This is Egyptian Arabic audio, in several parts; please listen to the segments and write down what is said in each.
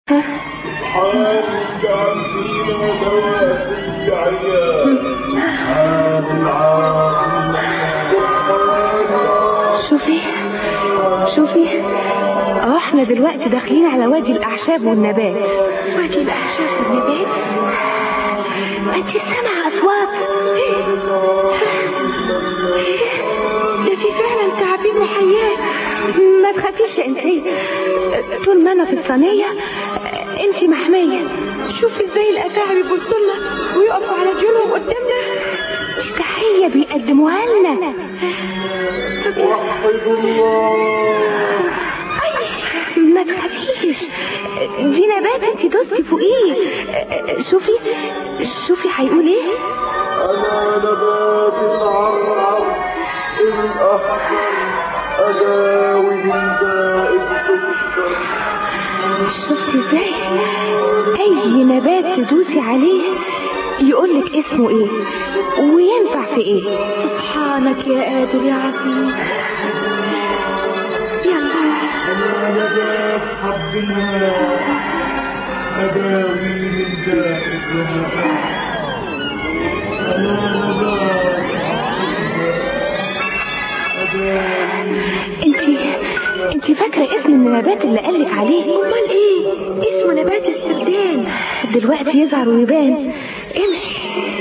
شوفي شوفي اه احنا دلوقتي داخلين على وادي الاعشاب والنبات وادي الأعشاب والنبات أنت سامعة أصوات ده في فعلا تعابين وحيات ما تخافيش يا انتي طول ما انا في الصينيه انت محميه شوفي ازاي الأتاعب يبصوا لنا ويقفوا على ديونهم قدامنا دي تحيه بيقدموها لنا ما تخافيش دي نبات انت دوستي فوقيه شوفي شوفي هيقول ايه أنا نبات العرعر الأحمر أداوي داء السكر شفتي ازاي اي نبات تدوسي عليه يقولك اسمه ايه وينفع في ايه سبحانك يا قادر يا عظيم يلا أنا نبات حب الماء أداوي من داء الرماء أنا نبات أداوي انت انت فاكره اسم النبات اللي قالك عليه أمال إيه اسمه نبات السردان دلوقتي يظهر ويبان امشي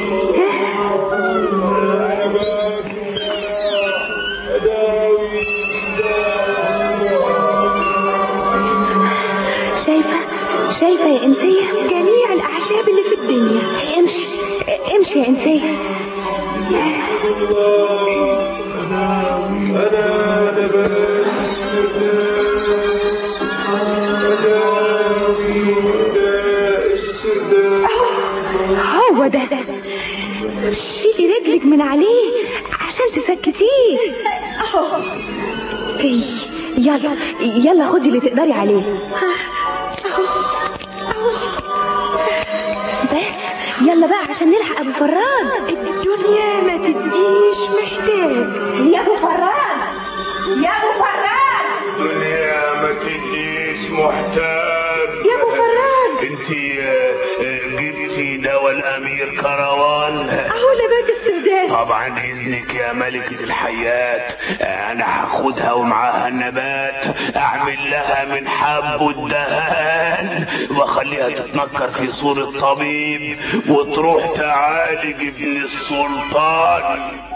أداوي من داء شايفه شايفه يا انسيه جميع الأعشاب اللي في الدنيا امشي امشي يا انسيه أنا نبات أداوي داء السردان هو ده شيلي رجلك من عليه عشان تسكتيه إيه، يلا يلا خدي اللي تقدري عليه بس يلا بقى عشان نلحق ابو فران الدنيا ما تديش محتاج يا ابو فران يا ابو فران الدنيا ما تديش محتاج يا ابو فراج انت جبتي دواء الامير كروان اهو نبات السردان طبعا اذنك يا ملكة الحيات انا هاخدها ومعاها النبات اعمل لها من حب والدهان واخليها تتنكر في صورة طبيب وتروح تعالج ابن السلطان